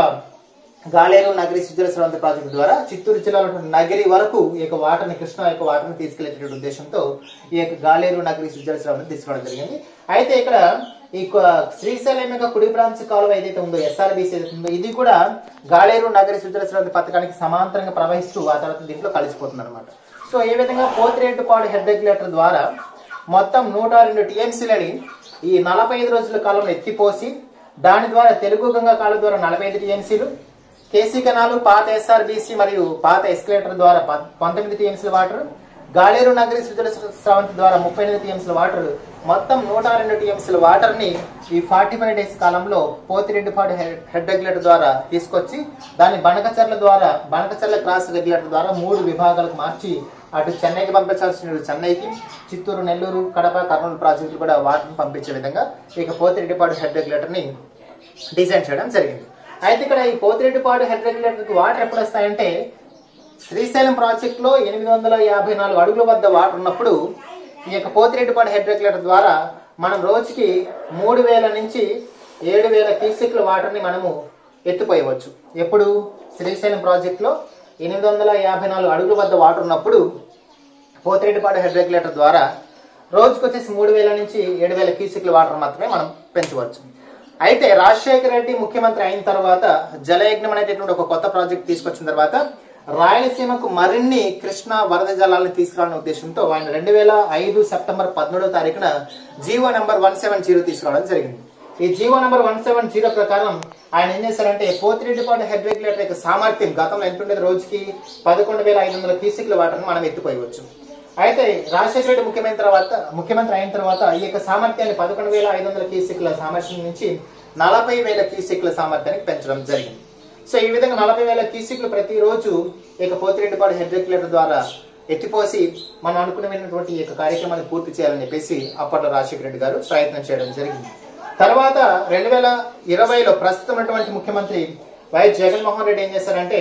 గాలేరు నగరి సుజల స్రవంతి ప్రాజెక్టు ద్వారా చిత్తూరు జిల్లాలో ఉన్నటువంటి నగరి వరకు ఈ యొక్క వాటర్ని కృష్ణ యొక్క వాటర్ని తీసుకెళ్లేటువంటి ఉద్దేశంతో ఈ యొక్క గాలేరు నగరి సుజల స్రవంతి తీసుకోవడం జరిగింది అయితే ఇక్కడ ఈ కొ- శ్రీశైలం యొక్క కుడి బ్రాంచ్ కాలువ ఏదైతే ఉందో ఎస్ఆర్బీసీ ఏదైతే ఉందో ఇది కూడా గాలేరు నగరి సుజల స్రవంతి పథకానికి సమాంతరంగా ప్రవహిస్తూ ఆ తర్వాత దీంట్లో కలిసిపోతుంది అనమాట సో ఈ విధంగా పోతిరెడ్డిపాడు హెడ్ రెగ్యులేటర్ ద్వారా మొత్తం నూట రెండు టీఎంసీలని ఈ నలభై ఐదు రోజుల కాలంలో ఎత్తిపోసి దాని ద్వారా తెలుగు గంగా కాలం ద్వారా నలభై ఐదు టీఎంసీలు కేసీ కెనాలు పాత ఎస్ఆర్బీసీ మరియు పాత ఎస్కలేటర్ ద్వారా ప- పంతొమ్మిది టీఎంసీల వాటర్ గాలేరు నగరి సుజల స్రవంతి ద్వారా ముప్పై ఎనిమిది టీఎంసీల వాటర్ మొత్తం నూట రెండు టీఎంసీల వాటర్ ని ఈ ఫార్టీ ఫైవ్ డేస్ కాలంలో పోతిరెడ్డిపాడు హెడ్ హెడ్ రెగ్యులేటర్ ద్వారా తీసుకొచ్చి దాన్ని బనకచర్ల ద్వారా బనకచర్ల క్రాస్ రెగ్యులేటర్ ద్వారా మూడు విభాగాలకు మార్చి అటు చెన్నైకి పంపించాల్సిన చెన్నైకి చిత్తూరు నెల్లూరు కడప కర్నూలు ప్రాజెక్టులు కూడా వాటిని పంపించే విధంగా ఇక పోతిరెడ్డిపాడు హెడ్ రెగ్యులేటర్ ని డిజైన్ చేయడం జరిగింది అయితే ఇక్కడ ఈ పోతిరెడ్డిపాడు హెడ్ రెగ్యులేటర్ కి వాటర్ ఎప్పుడు వస్తాయంటే శ్రీశైలం ప్రాజెక్ట్ లో ఎనిమిది వందల యాభై నాలుగు అడుగుల వద్ద వాటర్ ఉన్నప్పుడు ఈ యొక్క పోతిరెడ్డిపాడు హెడ్ రెగ్యులేటర్ ద్వారా మనం రోజుకి మూడు వేల నుంచి ఏడు వేల క్యూసెక్ల వాటర్ ని మనము ఎత్తిపోయవచ్చు ఎప్పుడు శ్రీశైలం ప్రాజెక్ట్ లో ఎనిమిది వందల యాభై నాలుగు అడుగుల వద్ద వాటర్ ఉన్నప్పుడు పోతిరెడ్డిపాడు హెడ్ రెగ్యులేటర్ ద్వారా రోజుకు వచ్చేసి మూడు వేల నుంచి ఏడు వేల క్యూసెక్ల వాటర్ మాత్రమే మనం పెంచవచ్చు అయితే రాజశేఖర రెడ్డి ముఖ్యమంత్రి అయిన తర్వాత జలయజ్ఞం అనేటటువంటి ఒక కొత్త ప్రాజెక్ట్ తీసుకొచ్చిన తర్వాత రాయలసీమకు మరిన్ని కృష్ణా వరద జలాలను తీసుకురావాలనే ఉద్దేశంతో ఆయన రెండు వేల ఐదు సెప్టెంబర్ పదమూడవ తారీఖున GO number one seven zero తీసుకురావడం జరిగింది ఈ GO number one seven zero ప్రకారం ఆయన ఏం చేశారంటే పోతిరెడ్డిపాడు హెడ్ రెగ్యులేటర్ యొక్క సామర్థ్యం గతంలో ఎంత ఉండేది రోజుకి పదకొండు వేల ఐదు వందల క్యూసిక్ల వాటర్ని మనం ఎత్తిపోయవచ్చు అయితే రాజశేఖర రెడ్డి ముఖ్యమైన తర్వాత ముఖ్యమంత్రి అయిన తర్వాత ఈ యొక్క సామర్థ్యాన్ని పదకొండు వేల ఐదు వందల క్యూసిక్ల సామర్థ్యం నుంచి నలభై వేల క్యూసిక్ల సామర్థ్యానికి పెంచడం జరిగింది సో ఈ విధంగా నలభై వేల క్యూసిక్లు ప్రతిరోజు ఈ యొక్క పోతిరెడ్డిపాడు హెడ్ రెగ్యులేటర్ ద్వారా ఎత్తిపోసి మనం అనుకున్నటువంటి ఈ యొక్క కార్యక్రమాన్ని పూర్తి చేయాలని చెప్పేసి అప్పట్లో రాజశేఖర రెడ్డి గారు ప్రయత్నం చేయడం జరిగింది తర్వాత రెండు వేల ఇరవైలో ప్రస్తుతం ఉన్నటువంటి ముఖ్యమంత్రి వైఎస్ జగన్మోహన్ రెడ్డి ఏం చేశారంటే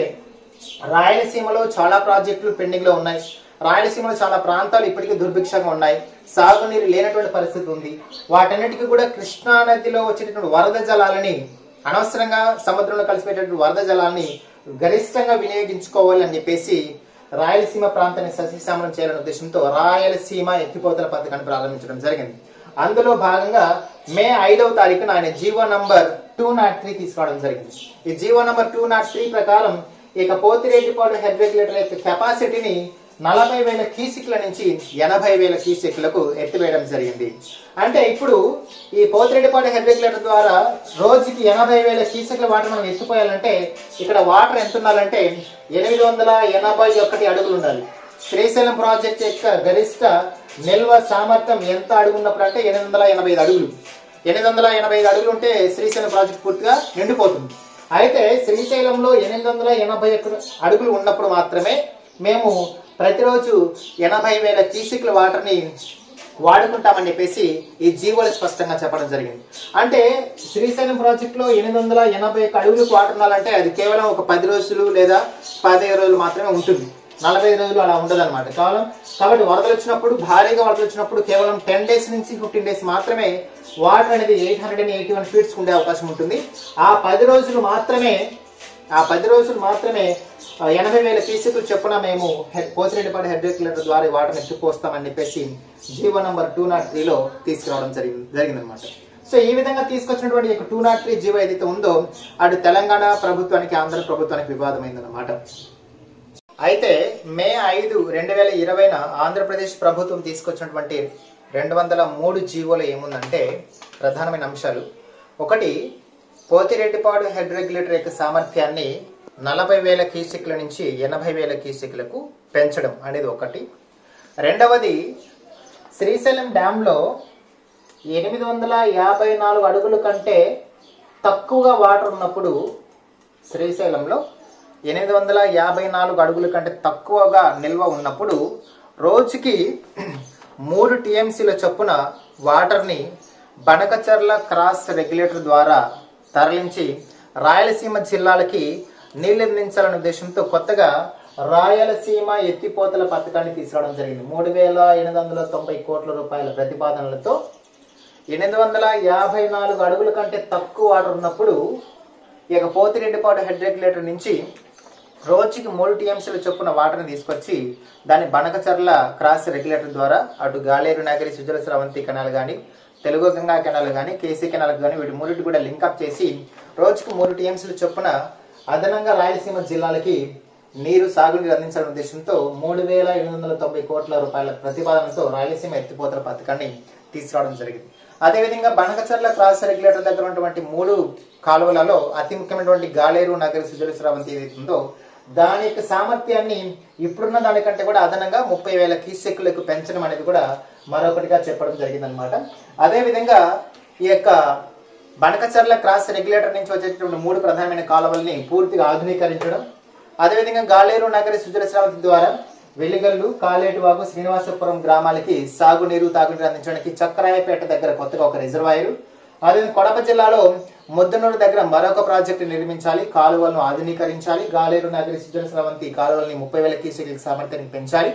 రాయలసీమలో చాలా ప్రాజెక్టులు పెండింగ్ లో ఉన్నాయి రాయలసీమలో చాలా ప్రాంతాలు ఇప్పటికీ దుర్భిక్షంగా ఉన్నాయి సాగునీరు లేనటువంటి పరిస్థితి ఉంది వాటన్నిటికీ కూడా కృష్ణా నదిలో వచ్చేటటువంటి వరద జలాలని అనవసరంగా సముద్రంలో కలిసిపోయేటటువంటి వరద జలాన్ని గరిష్టంగా వినియోగించుకోవాలి అని చెప్పేసి రాయలసీమ ప్రాంతాన్ని సస్యశ్యామలం చేయాలనే ఉద్దేశంతో రాయలసీమ ఎత్తిపోతల పథకాన్ని ప్రారంభించడం జరిగింది అందులో భాగంగా మే ఐదవ తారీఖున ఆయన GO number two not three తీసుకురావడం జరిగింది ఈ GO number two not three ప్రకారం ఇక పోతిరెడ్డిపాడు హెడ్ రెగ్యులేటర్ యొక్క కెపాసిటీని నలభై వేల క్యూసిక్ల నుంచి ఎనభై వేల క్యూసిక్లకు ఎత్తివేయడం జరిగింది అంటే ఇప్పుడు ఈ పోతిరెడ్డిపాడు హెడ్ రెగ్యులేటర్ ద్వారా రోజుకి ఎనభై వేల క్యూసిక్ల వాటర్ మనం ఎత్తిపోయాలంటే ఇక్కడ వాటర్ ఎంత ఉండాలంటే ఎనిమిది వందల ఎనభై ఒకటి అడుగులు ఉండాలి శ్రీశైలం ప్రాజెక్ట్ యొక్క గరిష్ట నిల్వ సామర్థ్యం ఎంత అడుగు ఉన్నప్పుడు అంటే ఎనిమిది వందల ఎనభై ఐదు అడుగులు ఎనిమిది వందల ఎనభై ఐదు అడుగులు ఉంటే శ్రీశైలం ప్రాజెక్ట్ పూర్తిగా నిండిపోతుంది అయితే శ్రీశైలంలో ఎనిమిది వందల ఎనభై ఒక్క అడుగులు ఉన్నప్పుడు మాత్రమే మేము ప్రతిరోజు ఎనభై వేల క్యూసిక్ల వాటర్ని వాడుకుంటామని చెప్పేసి ఈ జీవోలు స్పష్టంగా చెప్పడం జరిగింది అంటే శ్రీశైలం ప్రాజెక్ట్ లో ఎనిమిది వందల ఎనభై ఒక్క అడుగులకు వాటర్ ఉండాలంటే అది కేవలం ఒక పది రోజులు లేదా పదిహేను రోజులు మాత్రమే ఉంటుంది నలభై ఐదు రోజులు అలా ఉండదు అనమాట కేవలం కాబట్టి వరదలు వచ్చినప్పుడు భారీగా వరదలు వచ్చినప్పుడు కేవలం టెన్ డేస్ నుంచి ఫిఫ్టీన్ డేస్ మాత్రమే వాటర్ అనేది eight hundred and eighty one feets ఉండే అవకాశం ఉంటుంది ఆ పది రోజులు మాత్రమే ఆ పది రోజులు మాత్రమే ఆ, ఎనభై వేల క్యూసెక్లు చొప్పున మేము హెడ్ పోతిరెడ్డిపాటి హెడ్ రెగ్యులేటర్ ద్వారా ఈ వాటర్ని ఎత్తుపోస్తామని చెప్పేసి జీవో నంబర్ టూ నాట్ త్రీలో తీసుకురావడం జరిగింది జరిగిందనమాట సో ఈ విధంగా తీసుకొచ్చినటువంటి ఈ టూ నాట్ త్రీ జీవో ఏదైతే ఉందో అటు తెలంగాణ ప్రభుత్వానికి ఆంధ్ర ప్రభుత్వానికి వివాదమైందన్నమాట అయితే మే ఐదు రెండు వేల ఇరవైన ఆంధ్రప్రదేశ్ ప్రభుత్వం తీసుకొచ్చినటువంటి రెండు వందల మూడు జీవోలో ఏముందంటే ప్రధానమైన అంశాలు ఒకటి పోతిరెడ్డిపాడు హెడ్ రెగ్యులేటర్ యొక్క సామర్థ్యాన్ని నలభై వేల క్యూసెక్ల నుంచి ఎనభై వేల క్యూసెక్లకు పెంచడం అనేది ఒకటి రెండవది శ్రీశైలం డ్యాంలో ఎనిమిది వందల యాభై నాలుగు అడుగుల కంటే తక్కువగా వాటర్ ఉన్నప్పుడు శ్రీశైలంలో ఎనిమిది వందల యాభై నాలుగు అడుగుల కంటే తక్కువగా నిల్వ ఉన్నప్పుడు రోజుకి మూడు టీఎంసీల చొప్పున వాటర్ని బనకచర్ల క్రాస్ రెగ్యులేటర్ ద్వారా తరలించి రాయలసీమ జిల్లాలకి నీళ్లు అందించాలనే ఉద్దేశంతో కొత్తగా రాయలసీమ ఎత్తిపోతల పథకాన్ని తీసుకురావడం జరిగింది మూడు వేల ఎనిమిది వందల తొంభై కోట్ల రూపాయల ప్రతిపాదనలతో ఎనిమిది వందల యాభై నాలుగు అడుగుల కంటే తక్కువ వాటర్ ఉన్నప్పుడు ఇక పోతిరెడ్డిపాడు హెడ్ రెగ్యులేటర్ నుంచి రోజుకి మూడు టీఎంసీల చొప్పున వాటర్ని తీసుకొచ్చి దాన్ని బనకచర్ల క్రాస్ రెగ్యులేటర్ ద్వారా అటు గాలేరు నగరి సుజల స్రవంతి కెనాల్ కానీ తెలుగు గంగా కెనాల్ కానీ కేసీ కెనాల్ కానీ వీటి మూడింటి కూడా లింకప్ చేసి రోజుకు మూడు టీఎంసీల చొప్పున అదనంగా రాయలసీమ జిల్లాలకి నీరు సాగునీరు అందించాలనే ఉద్దేశంతో మూడు వేల ఎనిమిది వందల తొంభై కోట్ల రూపాయల ప్రతిపాదనతో రాయలసీమ ఎత్తిపోతల పథకాన్ని తీసుకురావడం జరిగింది అదేవిధంగా బనకచర్ల క్రాస్ రెగ్యులేటర్ దగ్గర ఉన్నటువంటి మూడు కాలువలలో అతి ముఖ్యమైనటువంటి గాలేరు నగరి సుజల స్రవంతి ఏదైతే ఉందో దాని యొక్క సామర్థ్యాన్ని ఇప్పుడున్న దానికంటే కూడా అదనంగా ముప్పై వేల క్యూసెక్లకు పెంచడం అనేది కూడా మరొకటిగా చెప్పడం జరిగిందనమాట అదేవిధంగా ఈ యొక్క బనకచర్ల క్రాస్ రెగ్యులేటర్ నుంచి వచ్చేటటువంటి మూడు ప్రధానమైన కాలువల్ని పూర్తిగా ఆధునీకరించడం అదేవిధంగా గాలేరు నగరి సుజల స్రవంతి ద్వారా వెలిగల్లు కాలేటివాగు శ్రీనివాసపురం గ్రామాలకి సాగునీరు తాగునీరు అందించడానికి చక్రాయపేట దగ్గర కొత్తగా ఒక రిజర్వాయరు అదేవిధంగా కొడప జిల్లాలో ముద్దనూరు దగ్గర మరొక ప్రాజెక్టు నిర్మించాలి కాలువలను ఆధునీకరించాలి గాలేరు నగరి సుజల స్రవంతి కాలువల్ని ముప్పై వేల క్యూసెక్ల సామర్థ్యాన్ని పెంచాలి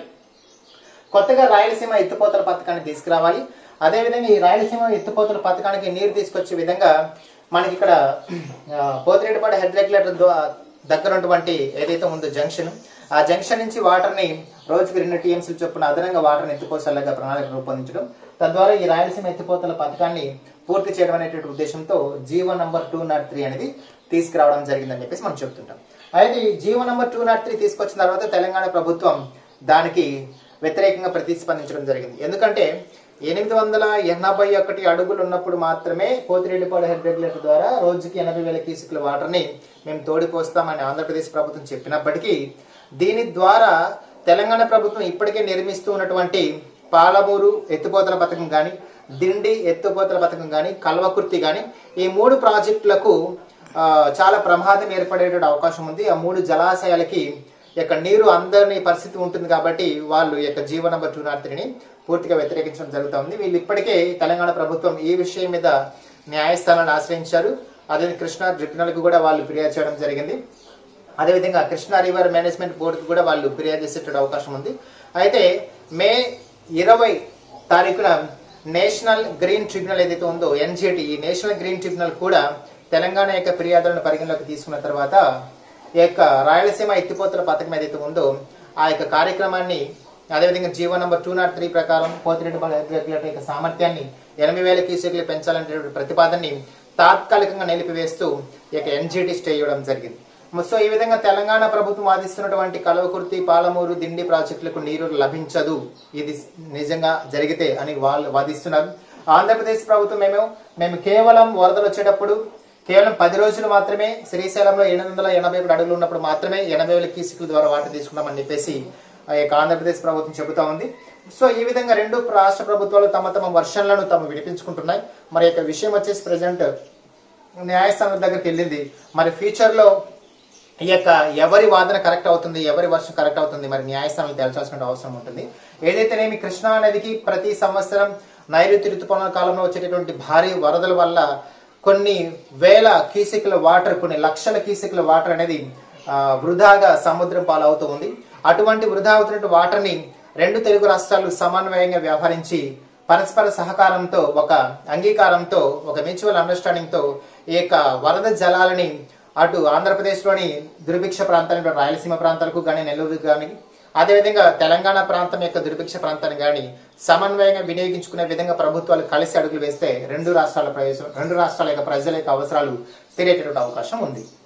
కొత్తగా రాయలసీమ ఎత్తిపోతల పథకాన్ని తీసుకురావాలి అదేవిధంగా ఈ రాయలసీమ ఎత్తిపోతల పథకానికి నీరు తీసుకొచ్చే విధంగా మనకి ఇక్కడ ఆ, పోతిరెడ్డిపాడు హెడ్ రెగ్యులేటర్ ద్వా- దగ్గర ఉన్నటువంటి ఏదైతే ఉందో జంక్షన్ ఆ జంక్షన్ నుంచి వాటర్ని రోజుకి రెండు టీఎంసీలు చొప్పున అదనంగా వాటర్ని ఎత్తిపోసేలాగా ప్రణాళిక రూపొందించడం తద్వారా ఈ రాయలసీమ ఎత్తిపోతల పథకాన్ని పూర్తి చేయడం అనేటువంటి ఉద్దేశంతో GO number two not three అనేది తీసుకురావడం జరిగిందని చెప్పేసి మనం చెప్తుంటాం అయితే ఈ GO number two not three తీసుకొచ్చిన తర్వాత తెలంగాణ ప్రభుత్వం దానికి వ్యతిరేకంగా ప్రతిస్పందించడం జరిగింది ఎందుకంటే ఎనిమిది వందల ఎనభై ఒకటి అడుగులు ఉన్నప్పుడు మాత్రమే పోతిరెడ్డిపాడు హెడ్ రెగ్యులేటర్ ద్వారా రోజుకి ఎనభై వేల క్యూసిక్ల వాటర్ని మేము తోడిపోస్తామని ఆంధ్రప్రదేశ్ ప్రభుత్వం చెప్పినప్పటికీ దీని ద్వారా తెలంగాణ ప్రభుత్వం ఇప్పటికే నిర్మిస్తూ ఉన్నటువంటి పాలమూరు ఎత్తిపోతల పథకం కానీ దిండి ఎత్తిపోతల పథకం కానీ కల్వకుర్తి కానీ ఈ మూడు ప్రాజెక్టులకు ఆ, చాలా ప్రమాదం ఏర్పడేటువంటి అవకాశం ఉంది ఆ మూడు జలాశయాలకి ఈ యొక్క నీరు అందరినీ పరిస్థితి ఉంటుంది కాబట్టి వాళ్ళు ఈ యొక్క జీవో నంబర్ టూ నాట్ త్రీని పూర్తిగా వ్యతిరేకించడం జరుగుతూ ఉంది వీళ్ళు ఇప్పటికే తెలంగాణ ప్రభుత్వం ఈ విషయం మీద న్యాయస్థానాన్ని ఆశ్రయించారు అదే కృష్ణా ట్రిబ్యునల్కి కూడా వాళ్ళు ఫిర్యాదు చేయడం జరిగింది అదేవిధంగా కృష్ణా రివర్ మేనేజ్మెంట్ బోర్డుకి కూడా వాళ్ళు ఫిర్యాదు చేసేటువంటి అవకాశం ఉంది అయితే మే ఇరవై తారీఖున నేషనల్ గ్రీన్ ట్రిబ్యునల్ ఏదైతే ఉందో ఎన్జిటి ఈ నేషనల్ గ్రీన్ ట్రిబ్యునల్ కూడా తెలంగాణ యొక్క ఫిర్యాదులను పరిగణలోకి తీసుకున్న తర్వాత ఈ యొక్క రాయలసీమ ఎత్తిపోతల పథకం ఏదైతే ఉందో ఆ యొక్క కార్యక్రమాన్ని అదేవిధంగా GO number two not three ప్రకారం పోతిరెడ్డి రెగ్యులేటర్ యొక్క సామర్థ్యాన్ని ఎనభై వేల క్యూసెక్లు పెంచాలనేటువంటి ప్రతిపాదనని తాత్కాలికంగా నిలిపివేస్తూ ఈ యొక్క ఎన్జిటి స్టే ఇవ్వడం జరిగింది సో ఈ విధంగా తెలంగాణ ప్రభుత్వం వాదిస్తున్నటువంటి కలవకుర్తి పాలమూరు దిండి ప్రాజెక్టులకు నీరు లభించదు ఇది నిజంగా జరిగితే అని వాళ్ళు వాదిస్తున్నారు ఆంధ్రప్రదేశ్ ప్రభుత్వం మేము మేము కేవలం వరదలు వచ్చేటప్పుడు కేవలం పది రోజులు మాత్రమే శ్రీశైలంలో ఎనిమిది వందల ఎనభై ఒకటి అడుగులు ఉన్నప్పుడు మాత్రమే ఎనభై వేల క్యూసిక్ల ద్వారా వాటర్ తీసుకున్నామని చెప్పేసి ఆ యొక్క ఆంధ్రప్రదేశ్ ప్రభుత్వం చెబుతా ఉంది సో ఈ విధంగా రెండు రాష్ట్ర ప్రభుత్వాలు తమ తమ వర్షన్లను తాము వినిపించుకుంటున్నాయి మరి యొక్క విషయం వచ్చేసి ప్రజెంట్ న్యాయస్థానం దగ్గరికి వెళ్ళింది మరి ఫ్యూచర్ లో ఈ యొక్క ఎవరి వాదన కరెక్ట్ అవుతుంది ఎవరి వర్షం కరెక్ట్ అవుతుంది మరి న్యాయస్థానాలు తేల్చాల్సిన అవసరం ఉంటుంది ఏదైతేనేమి కృష్ణా నదికి ప్రతి సంవత్సరం నైరుతి ఋతుపవన కాలంలో వచ్చేటటువంటి భారీ వరదల వల్ల కొన్ని వేల కీసికల వాటర్ కొన్ని లక్షల కీసికల వాటర్ అనేది ఆ, వృధాగా సముద్రం పాలవుతూ ఉంది అటువంటి వృధా అవుతున్నటువంటి వాటర్ని రెండు తెలుగు రాష్ట్రాలు సమన్వయంగా వ్యవహరించి పరస్పర సహకారంతో ఒక అంగీకారంతో ఒక మ్యూచువల్ అండర్స్టాండింగ్ తో ఈ యొక్క వరద జలాలని అటు ఆంధ్రప్రదేశ్లోని దుర్భిక్ష ప్రాంతానికి రాయలసీమ ప్రాంతాలకు కానీ నెల్లూరు కానీ అదేవిధంగా తెలంగాణ ప్రాంతం యొక్క దుర్భిక్ష ప్రాంతాన్ని కానీ సమన్వయంగా వినియోగించుకునే విధంగా ప్రభుత్వాలు కలిసి అడుగులు వేస్తే రెండు రాష్ట్రాల ప్రయోజనం రెండు రాష్ట్రాల యొక్క ప్రజల యొక్క అవసరాలు తీరేటటువంటి అవకాశం ఉంది